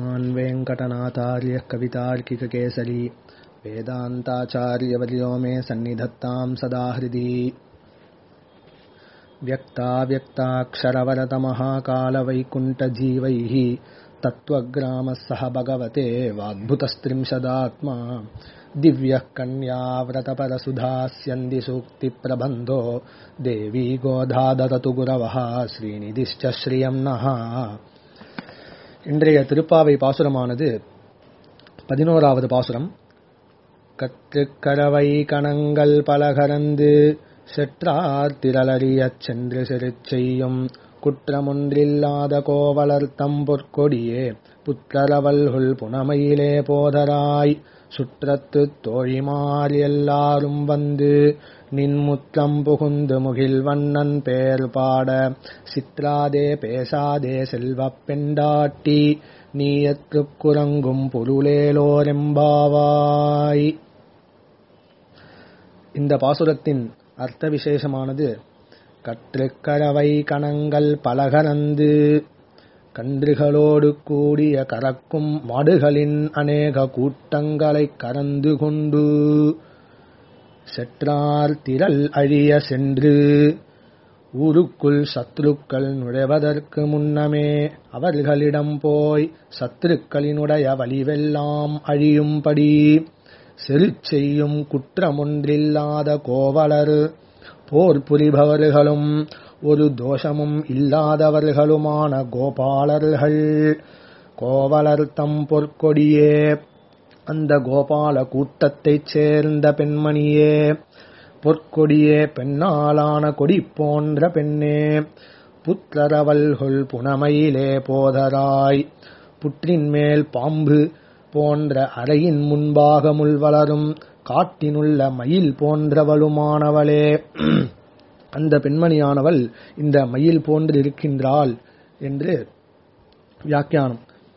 श्रीमान् वेङ्कटनाथार्यः कवितार्किककेसरी वेदान्ताचार्यवर्यो मे सन्निधत्तां सदा हृदि व्यक्ताव्यक्ताक्षरवरतमहाकालवैकुण्ठजीवैः तत्त्वग्रामः सह भगवते वाग्भुतस्त्रिंशदात्मा दिव्यः कन्याव्रतपरसुधास्यन्दि सूक्तिप्रबन्धो देवी गोधा ददतु गुरवः श्रीनिधिश्च श्रियं नः இன்றைய திருப்பாவை பாசுரமானது பதினோராவது பாசுரம் கற்றுக்கரவை கணங்கள் பலகரந்து செற்றார் திரளறியச் சென்று சிறுச் செய்யும் குற்றமொன்றில்லாத கோவலர் தம்பொற்கொடியே புற்றரவல்குள் புனமையிலே போதராய் சுற்றத்து தோழிமார் எல்லாரும் வந்து நின்முற்றம் புகுந்து முகில் வண்ணன் பேர் பாட சித்ராதே பேசாதே செல்வப் பெண்டாட்டி நீயற்றுக் குரங்கும் பொருளேலோரெம்பாவாய் இந்த பாசுரத்தின் அர்த்த விசேஷமானது கற்றுக்கரவை கணங்கள் பலகனந்து கன்றுகளோடு கூடிய கறக்கும் மாடுகளின் அநேக கூட்டங்களைக் கறந்து கொண்டு செற்றார் திரள் அழிய சென்று ஊருக்குள் சத்ருக்கள் நுழைவதற்கு முன்னமே அவர்களிடம் போய் சத்துருக்களினுடைய வலிவெல்லாம் அழியும்படி செரு செய்யும் குற்றமொன்றில்லாத கோவலர் போர் புரிபவர்களும் ஒரு தோஷமும் இல்லாதவர்களுமான கோபாலர்கள் கோவலர் தம் பொற்கொடியே அந்த கோபால கூட்டத்தைச் சேர்ந்த பெண்மணியே பொற்கொடியே பெண்ணாலான கொடி போன்ற பெண்ணே புற்றரவல்கொள் புனமையிலே போதராய் புற்றின் மேல் பாம்பு போன்ற அறையின் முன்பாக முள் வளரும் காட்டினுள்ள மயில் போன்றவளுமானவளே அந்த பெண்மணியானவள் இந்த மயில் போன்று இருக்கின்றாள் என்று வியாக்கியானம்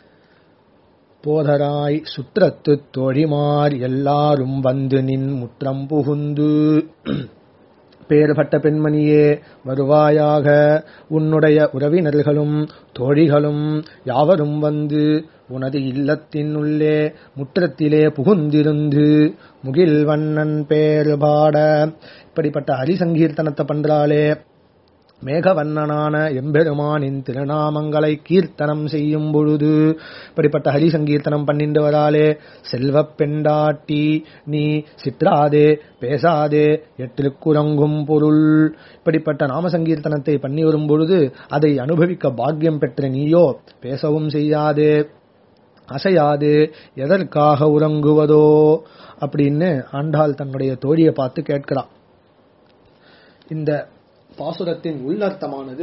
போதராய் சுற்றத்து தோழிமார் எல்லாரும் வந்து நின் முற்றம் புகுந்து பேர்பட்ட பெண்மணியே வருவாயாக உன்னுடைய உறவினர்களும் தோழிகளும் யாவரும் வந்து உனது இல்லத்தின் உள்ளே முற்றத்திலே புகுந்திருந்து முகில் வண்ணன் பேர் பாட இப்படிப்பட்ட ஹரிசங்கீர்த்தனத்தை பண்றாளே மேகவண்ணனான எம்பெருமானின் திருநாமங்களை கீர்த்தனம் செய்யும் பொழுது இப்படிப்பட்ட ஹரி சங்கீர்த்தனம் பண்ணிட்டு வராளே செல்வப் பெண்டாட்டி நீ சித்ராதே பேசாதே எட்டிற்குறங்கும் பொருள் இப்படிப்பட்ட நாம சங்கீர்த்தனத்தை பண்ணி வரும் பொழுது அதை அனுபவிக்க பாக்கியம் பெற்ற நீயோ பேசவும் செய்யாதே அசையாது எதற்காக உறங்குவதோ அப்படின்னு ஆண்டாள் தன்னுடைய தோழியை பார்த்து கேட்கிறான் இந்த பாசுரத்தின் உள்ளர்த்தமானது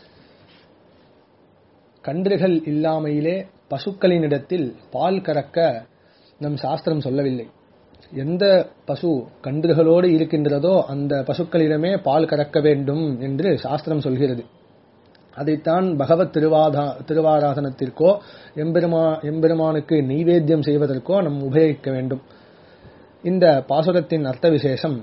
கன்றுகள் இல்லாமையிலே பசுக்களினிடத்தில் பால் கறக்க நம் சாஸ்திரம் சொல்லவில்லை எந்த பசு கன்றுகளோடு இருக்கின்றதோ அந்த பசுக்களிடமே பால் கறக்க வேண்டும் என்று சாஸ்திரம் சொல்கிறது அதைத்தான் பகவத் திருவாதா திருவாராதனத்திற்கோ எம்பெருமா எம்பெருமானுக்கு நெய்வேத்தியம் செய்வதற்கோ நம் உபயோகிக்க வேண்டும் இந்த பாசுரத்தின் அர்த்த விசேஷம்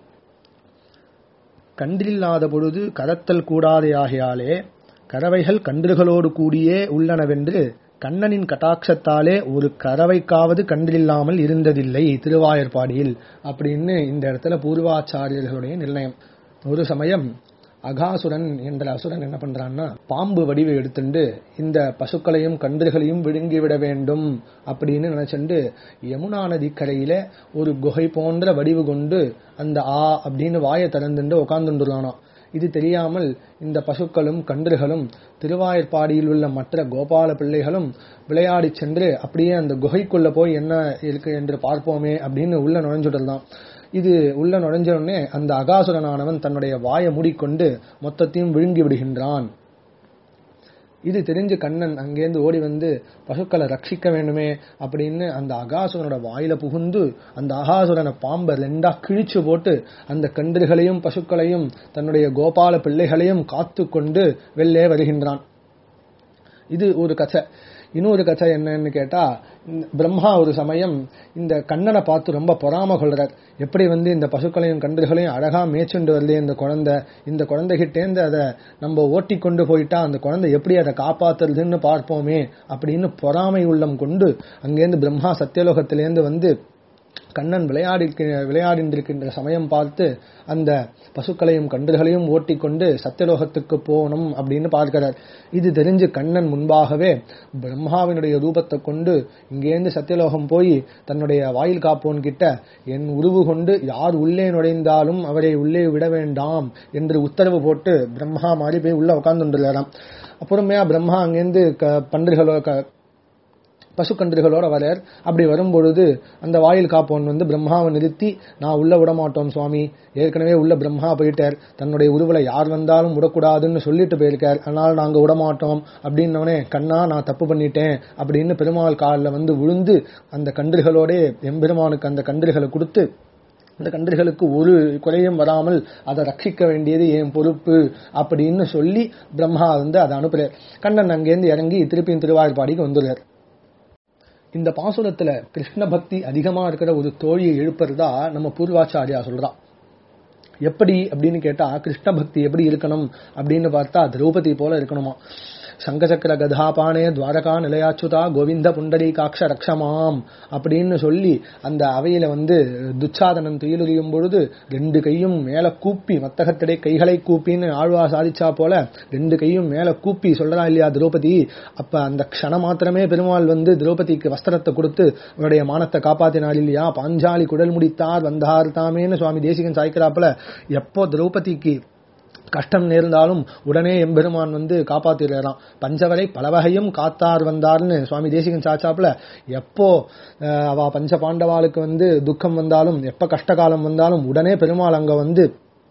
கன்றில்லாத பொழுது கரத்தல் கூடாதையாகியாலே கறவைகள் கன்றுகளோடு கூடியே உள்ளனவென்று கண்ணனின் கட்டாட்சத்தாலே ஒரு கறவைக்காவது கன்றில்லாமல் இருந்ததில்லை திருவாயர்பாடியில் அப்படின்னு இந்த இடத்துல பூர்வாச்சாரியர்களுடைய நிர்ணயம் ஒரு சமயம் அகாசுரன் என்ற அசுரன் என்ன பண்றான்னா பாம்பு வடிவை எடுத்துட்டு இந்த பசுக்களையும் கன்றுகளையும் விழுங்கி விட வேண்டும் அப்படின்னு நினைச்சுண்டு யமுனா நதி கரையில ஒரு குகை போன்ற வடிவு கொண்டு அந்த ஆ அப்படின்னு வாயை திறந்துட்டு உட்கார்ந்துருலானா இது தெரியாமல் இந்த பசுக்களும் கன்றுகளும் திருவாயற்பாடியில் உள்ள மற்ற கோபால பிள்ளைகளும் விளையாடி சென்று அப்படியே அந்த குகைக்குள்ள போய் என்ன இருக்கு என்று பார்ப்போமே அப்படின்னு உள்ள நுழைஞ்சுடலாம் இது உள்ள நுழைஞ்ச உடனே அந்த அகாசுரனானவன் தன்னுடைய வாயை மூடிக்கொண்டு மொத்தத்தையும் விழுங்கி விடுகின்றான் இது தெரிஞ்சு கண்ணன் அங்கேருந்து ஓடி வந்து பசுக்களை ரட்சிக்க வேண்டுமே அப்படின்னு அந்த அகாசுரனோட வாயில புகுந்து அந்த அகாசுரனை பாம்பை ரெண்டா கிழிச்சு போட்டு அந்த கன்றுகளையும் பசுக்களையும் தன்னுடைய கோபால பிள்ளைகளையும் காத்து கொண்டு வெளிலே வருகின்றான் இது ஒரு கதை இன்னொரு கதை என்னன்னு கேட்டா இந்த பிரம்மா ஒரு சமயம் இந்த கண்ணனை பார்த்து ரொம்ப பொறாம கொள்றார் எப்படி வந்து இந்த பசுக்களையும் கன்றுகளையும் அழகா மேய்ச்சுண்டு வருது இந்த குழந்தை இந்த குழந்தைகிட்டேந்து அதை நம்ம ஓட்டி கொண்டு போயிட்டா அந்த குழந்தை எப்படி அதை காப்பாத்துறதுன்னு பார்ப்போமே அப்படின்னு பொறாமை உள்ளம் கொண்டு அங்கேருந்து பிரம்மா சத்தியலோகத்திலேருந்து வந்து கண்ணன் விளையாடி விளையாடின்றிருக்கின்ற சமயம் பார்த்து அந்த பசுக்களையும் கன்றுகளையும் ஓட்டிக்கொண்டு சத்தியலோகத்துக்கு போகணும் அப்படின்னு பார்க்கிறார் இது தெரிஞ்சு கண்ணன் முன்பாகவே பிரம்மாவினுடைய ரூபத்தை கொண்டு இங்கேருந்து சத்தியலோகம் போய் தன்னுடைய வாயில் காப்போன் கிட்ட என் உருவு கொண்டு யார் உள்ளே நுழைந்தாலும் அவரை உள்ளே விட வேண்டாம் என்று உத்தரவு போட்டு பிரம்மா மாதிரி போய் உள்ள உட்கார்ந்துருக்கிறாராம் அப்புறமே பிரம்மா அங்கேருந்து க- பன்றுகளோ க- பசுக்கன்றுகளோட வரார் அப்படி வரும்பொழுது அந்த வாயில் காப்பவன் வந்து பிரம்மாவை நிறுத்தி நான் உள்ள விட மாட்டோம் சுவாமி ஏற்கனவே உள்ள பிரம்மா போயிட்டார் தன்னுடைய உருவலை யார் வந்தாலும் விடக்கூடாதுன்னு சொல்லிட்டு போயிருக்கார் அதனால நாங்க விட மாட்டோம் அப்படின்னவனே கண்ணா நான் தப்பு பண்ணிட்டேன் அப்படின்னு பெருமாள் காலில் வந்து விழுந்து அந்த கன்றுகளோட எம்பெருமானுக்கு அந்த கன்றுகளை கொடுத்து அந்த கன்றுகளுக்கு ஒரு குறையும் வராமல் அதை ரட்சிக்க வேண்டியது என் பொறுப்பு அப்படின்னு சொல்லி பிரம்மா வந்து அதை அனுப்புறார் கண்ணன் அங்கேருந்து இறங்கி திருப்பியும் திருவாய்ப்பாடிக்கு வந்துடுறார் இந்த பாசுரத்துல கிருஷ்ண பக்தி அதிகமா இருக்கிற ஒரு தோழியை எழுப்புறதா நம்ம பூர்வாச்சாரியா சொல்றான் எப்படி அப்படின்னு கேட்டா கிருஷ்ண பக்தி எப்படி இருக்கணும் அப்படின்னு பார்த்தா திரௌபதி போல இருக்கணுமா சங்கசக்கர கதாபானே துவாரகா நிலையாச்சுதா கோவிந்த புண்டரீகாட்ச ரக்ஷமாம் அப்படின்னு சொல்லி அந்த அவையில வந்து துச்சாதனன் துயிலுரியும் பொழுது ரெண்டு கையும் மேல கூப்பி மத்தகத்திலே கைகளை கூப்பின்னு ஆழ்வா சாதிச்சா போல ரெண்டு கையும் மேல கூப்பி சொல்றா இல்லையா திரௌபதி அப்ப அந்த க்ஷணம் மாத்திரமே பெருமாள் வந்து திரௌபதிக்கு வஸ்திரத்தை கொடுத்து அவருடைய மானத்தை காப்பாத்தினார் இல்லையா பாஞ்சாலி குடல் முடித்தார் வந்தார் தாமேன்னு சுவாமி தேசிகன் சாய்க்கிறாப்புல எப்போ திரௌபதிக்கு கஷ்டம் நேர்ந்தாலும் உடனே எம்பெருமான் வந்து காப்பாத்திடுறான் பஞ்சவரை பலவகையும் காத்தார் வந்தார்னு சுவாமி தேசிகன் சாச்சாப்புல எப்போ அஹ், அவ பஞ்ச பாண்டவாளுக்கு வந்து துக்கம் வந்தாலும் எப்ப கஷ்டகாலம் வந்தாலும் உடனே பெருமாள் அங்க வந்து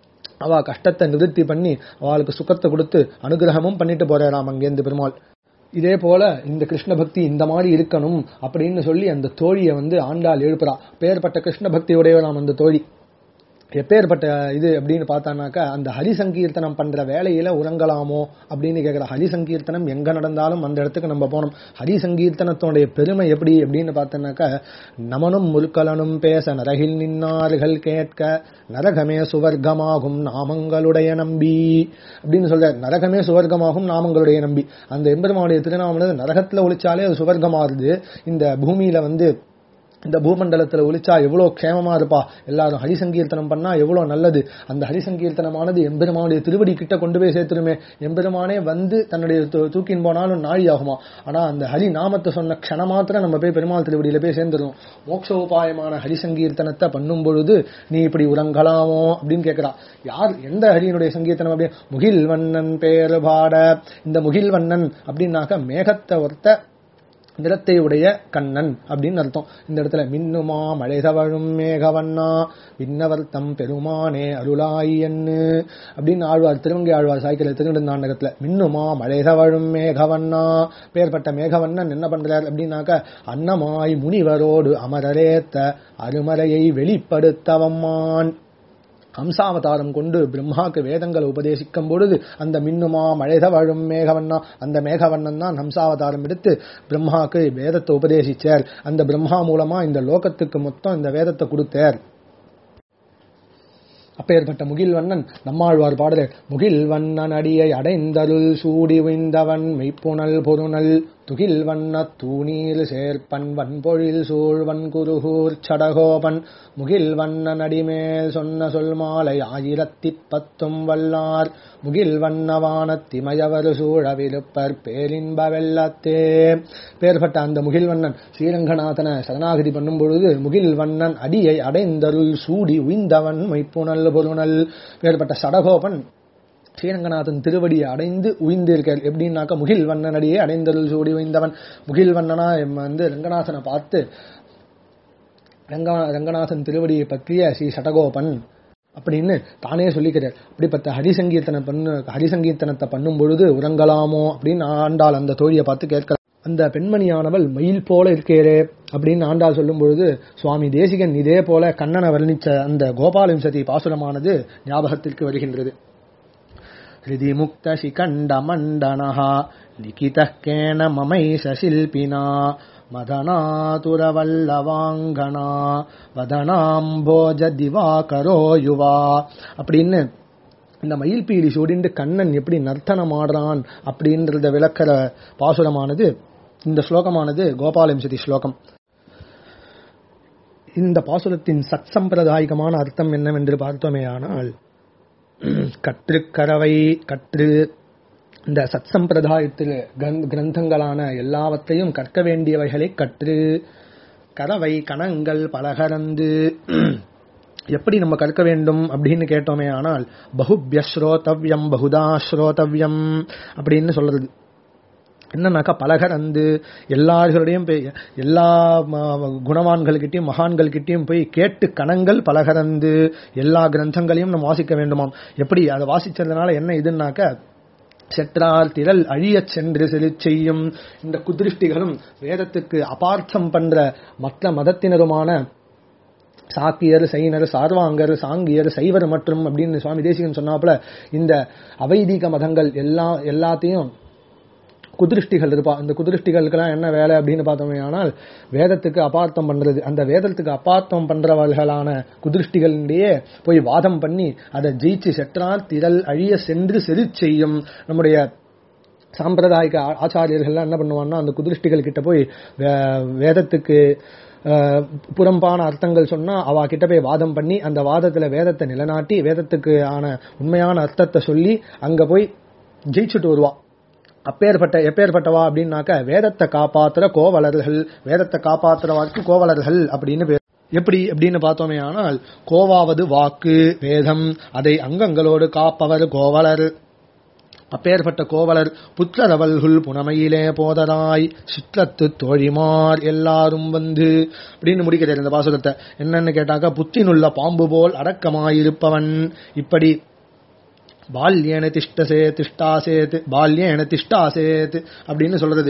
அவ கஷ்டத்தை நிவர்த்தி பண்ணி அவளுக்கு சுகத்தை கொடுத்து அனுகிரகமும் பண்ணிட்டு போறாராம் அங்கேருந்து பெருமாள் இதே போல இந்த கிருஷ்ண பக்தி இந்த மாதிரி இருக்கணும் அப்படின்னு சொல்லி அந்த தோழியை வந்து ஆண்டாள் எழுப்புறா பேர்பட்ட கிருஷ்ண பக்தியுடையவளாம் அந்த தோழி எப்பேற்பட்ட இது அப்படின்னு பார்த்தானாக்கா அந்த ஹரி சங்கீர்த்தனம் பண்ற வேலையில உறங்கலாமோ அப்படின்னு கேட்கிற ஹரி சங்கீர்த்தனம் எங்க நடந்தாலும் அந்த இடத்துக்கு நம்ம போனோம் ஹரி சங்கீர்த்தனத்தோடைய பெருமை எப்படி அப்படின்னு பார்த்தோன்னாக்கா நமனும் முல்கலனும் பேச நரகில் நின்னார்கள் கேட்க நரகமே சுவர்க்கமாகும் நாமங்களுடைய நம்பி அப்படின்னு சொல்ற நரகமே சுவர்க்கமாகும் நாமங்களுடைய நம்பி அந்த எம்பெருமானுடைய திருநாமம் நரகத்துல ஒழிச்சாலே அது சுவர்க்கமாறுது இந்த பூமியில வந்து இந்த பூமண்டலத்துல ஒலிச்சா எவ்வளவு க்ஷேமமா இருப்பா எல்லாரும் ஹரிசங்கீர்த்தனம் பண்ணா எவ்வளவு நல்லது அந்த ஹரிசங்கீர்த்தனமானது எம்பெருமானுடைய திருவடி கிட்ட கொண்டு போய் சேர்த்துருமே எம்பெருமானே வந்து தன்னுடைய தூ- தூக்கின் போனாலும் நாழி ஆகுமா ஆனா அந்த ஹரி நாமத்தை சொன்ன க்ஷண மாத்திரம் நம்ம போய் பெருமாள் திருவடியில போய் சேர்ந்துடும் மோட்ச உபாயமான ஹரிசங்கீர்த்தனத்தை பண்ணும் பொழுது நீ இப்படி உறங்கலாமோ அப்படின்னு கேட்கிறா யார் எந்த ஹரியினுடைய சங்கீர்த்தனம் அப்படி முகில் வண்ணன் பேர் பாட இந்த முகில் வண்ணன் அப்படின்னாக்க மேகத்தை ஒருத்த நிறத்தை உடைய கண்ணன் அப்படின்னு அர்த்தம் இந்த இடத்துல மின்னுமா மழை தவழும் மேகவண்ணா விண்ணவர்த்தம் பெருமானே அருளாயன்னு அப்படின்னு ஆழ்வார் திருவங்கை ஆழ்வார் சாய்க்கிற திருநெடுந்தாண்டகத்துல மின்னுமா மழை தவழும் மேகவண்ணா பேர்பட்ட மேகவண்ணன் என்ன பண்றார் அப்படின்னாக்க அன்னமாய் முனிவரோடு அமரரேத்த அருமறையை வெளிப்படுத்தவம்மான் ஹம்சாவதாரம் கொண்டு பிரம்மாக்கு வேதங்களை உபதேசிக்கும் பொழுது அந்த மின்னுமா மழைத வாழும் மேகவண்ணா அந்த மேகவண்ணன் தான் ஹம்சாவதாரம் எடுத்து பிரம்மாக்கு வேதத்தை உபதேசிச்சார் அந்த பிரம்மா மூலமா இந்த லோகத்துக்கு மொத்தம் இந்த வேதத்தை கொடுத்தார் அப்பேற்பட்ட முகில்வண்ணன் நம்மாழ்வார் பாடல் முகில்வண்ணன் அடியை அடைந்தருள் சூடி உய்ந்தவன் மெய்ப்புணல் பொருணல் துகில் வண்ண தூணீர் சேர்ப்பன் வன்பொழில் சூழ்வன் குருகூர் சடகோபன் முகில் வண்ணன் அடிமேல் சொன்ன சொல் மாலை ஆயிரத்தி பத்தும் வல்லார் முகில் வண்ணவான திமயவர் சூழவிருப்பர் பேரின்ப வெள்ளத்தே பேர்பட்ட அந்த முகில்வண்ணன் ஸ்ரீரங்கநாதன சரணாகதி பண்ணும் பொழுது முகில்வண்ணன் அடியை அடைந்தருள் சூடி உய்ந்தவன் மைப்புணல் பொருணல் பேர்பட்ட சடகோபன் ஸ்ரீரங்கநாதன் திருவடியை அடைந்து உயிர்ந்திருக்கார் எப்படின்னாக்க முகில் வண்ணனடியே அடைந்தருள் சூடி உய்ந்தவன் முகில் வண்ணனா எம் வந்து ரங்கநாதனை பார்த்து ரங்க ரங்கநாதன் திருவடியை பற்றிய ஸ்ரீ சடகோபன் அப்படின்னு தானே சொல்லிக்கிறார் அப்படிப்பட்ட ஹரிசங்கீர்த்தனை பண்ணு ஹரிசங்கீர்த்தனத்தை பண்ணும் பொழுது உறங்கலாமோ அப்படின்னு ஆண்டாள் அந்த தோழியை பார்த்து கேட்கிறார் அந்த பெண்மணியானவள் மயில் போல இருக்கேரே அப்படின்னு ஆண்டாள் சொல்லும் பொழுது சுவாமி தேசிகன் இதே போல கண்ணனை வர்ணிச்ச அந்த கோபாலம்சதி பாசுரமானது ஞாபகத்திற்கு வருகின்றது ஹிருதி முக்த சிகண்டமண்டனः லிகிதः கேன மமைஷ சில்பினா மதனாதுரவல்லவாங்கனா வதனாம்போஜ திவாகரோ யுவா அப்படின்னு இந்த மயில்பீலி சூடிண்டு கண்ணன் எப்படி நர்த்தனம் ஆடுறான் அப்படின்றத விளக்கிற பாசுரமானது இந்த ஸ்லோகமானது கோபாலம்சதி ஸ்லோகம் இந்த பாசுரத்தின் சத் சம்பிரதாயிகமான அர்த்தம் என்னவென்று பார்த்தோமேயானால் கற்றுக்கரவை கற்று இந்த சத் சம்பிரதாயத்தில் கிரந்தங்களான எல்லாவற்றையும் கற்க வேண்டியவைகளை கற்று கரவை கணங்கள் பலகரந்து எப்படி நம்ம கற்க வேண்டும் அப்படின்னு கேட்டோமே ஆனால் பகுபிய ஸ்ரோதவ்யம் பகுதா ஸ்ரோதவ்யம் அப்படின்னு சொல்றது என்னன்னாக்கா பலகரந்து எல்லார்களுடையும் போய் எல்லா குணவான்கள்கிட்டையும் மகான்கள்கிட்டையும் போய் கேட்டு கணங்கள் பலகரந்து எல்லா கிரந்தங்களையும் நம்ம வாசிக்க வேண்டுமாம் எப்படி அதை வாசிச்சதுனால என்ன இதுன்னாக்க செற்றார் திரள் அழியச் சென்று செலு செய்யும் இந்த குதிருஷ்டிகளும் வேதத்துக்கு அபார்த்தம் பண்ற மற்ற மதத்தினருமான சாக்கியர் சைனர் சார்வாங்கர் சாங்கியர் சைவர் மற்றும் அப்படின்னு சுவாமி தேசிகன் சொன்னாப்புல இந்த அவைதீக மதங்கள் எல்லா எல்லாத்தையும் குதிருஷ்டிகள் இருப்பா இந்த குதிருஷ்டிகளுக்கெல்லாம் என்ன வேலை அப்படின்னு பார்த்தோமே ஆனால் வேதத்துக்கு அபார்த்தம் பண்றது அந்த வேதத்துக்கு அபார்த்தம் பண்றவர்களான குதிருஷ்டிகளிடையே போய் வாதம் பண்ணி அதை ஜெயிச்சு செற்றார் திரள் அழிய சென்று செரு செய்யும் நம்முடைய சாம்பிரதாயிக ஆச்சாரியர்கள்லாம் என்ன பண்ணுவாங்கன்னா அந்த குதிருஷ்டிகள் கிட்ட போய் வேதத்துக்கு புறம்பான அர்த்தங்கள் சொன்னா அவ கிட்ட போய் வாதம் பண்ணி அந்த வாதத்துல வேதத்தை நிலநாட்டி வேதத்துக்கு ஆன உண்மையான அர்த்தத்தை சொல்லி அங்க போய் ஜெயிச்சுட்டு வருவா அப்பேற்பட்ட எப்பேற்பட்டவா அப்படின்னாக்க வேதத்தை காப்பாத்துற கோவலர்கள் வேதத்தை காப்பாத்துறவாக்கு கோவலர்கள் அப்படின்னு பேர் எப்படி அப்படின்னு பார்த்தோமே ஆனால் கோவாவது வாக்கு வேதம் அதை அங்கங்களோடு காப்பவர் கோவலர் அப்பேற்பட்ட கோவலர் புத்திரவல்குள் புனமையிலே போதராய் சிற்றத்து தோழிமார் எல்லாரும் வந்து அப்படின்னு முடிக்கிறார் இந்த பாசுரத்தை என்னன்னு கேட்டாக்கா புத்தினுள்ள பாம்பு போல் அடக்கமாயிருப்பவன் இப்படி பால்யேன திஷ்டசே திஷ்டாசேத் பால்யேன திஷ்டாசேத் அப்படின்னு சொல்றது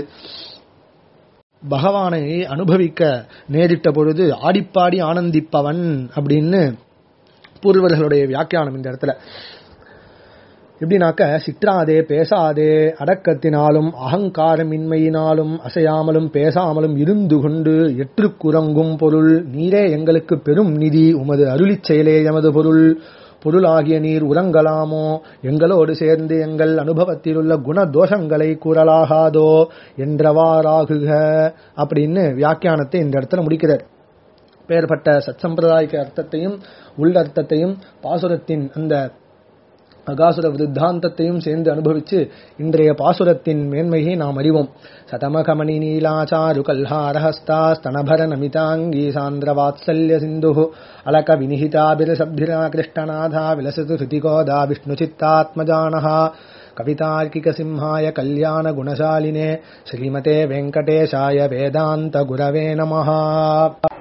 பகவானை அனுபவிக்க நேரிட்ட பொழுது ஆடிப்பாடி ஆனந்திப்பவன் அப்படின்னு பூர்வர்களுடைய வியாக்கியானம் இந்த இடத்துல எப்படின்னாக்க சிற்றாதே பேசாதே அடக்கத்தினாலும் அகங்காரமின்மையினாலும் அசையாமலும் பேசாமலும் இருந்து கொண்டு எற்று குரங்கும் பொருள் நீரே எங்களுக்கு பெரும் நிதி உமது அருளிச் செயலே எமது பொருள் பொருளாகிய நீர் உறங்கலாமோ எங்களோடு சேர்ந்து எங்கள் அனுபவத்தில் உள்ள குண தோஷங்களை கூறலாகாதோ என்றவாறாகுக அப்படின்னு வியாக்கியானத்தை இந்த இடத்துல முடிக்கிறார் பெயர்பட்ட சத்சம்பிரதாயிக அர்த்தத்தையும் உள்ளர்த்தத்தையும் பாசுரத்தின் அந்த அகாசுர விருத்தாந்தத்தையும் சேர்ந்து அனுபவித்து இன்றைய பாசுரத்தின் மேன்மையை நாம் அறிவோம் சதமகமணி நீலாச்சாரு கல்ஹாரஹஸ்தா ஸ்தனபர நமிதாங்கி சாந்திர வாத்சல்ய சிந்து அலக வினிஹிதாபிரசப்திரா கிருஷ்ணநாதா விலசது ஹிருதிகோதா விஷ்ணு சித்தாத்மஜானஹ கவிதார்க்கிக சிம்ஹாய கல்யாண குணசாலினே ஸ்ரீமதே வெங்கடேஷாய வேதாந்த குரவே நமஹா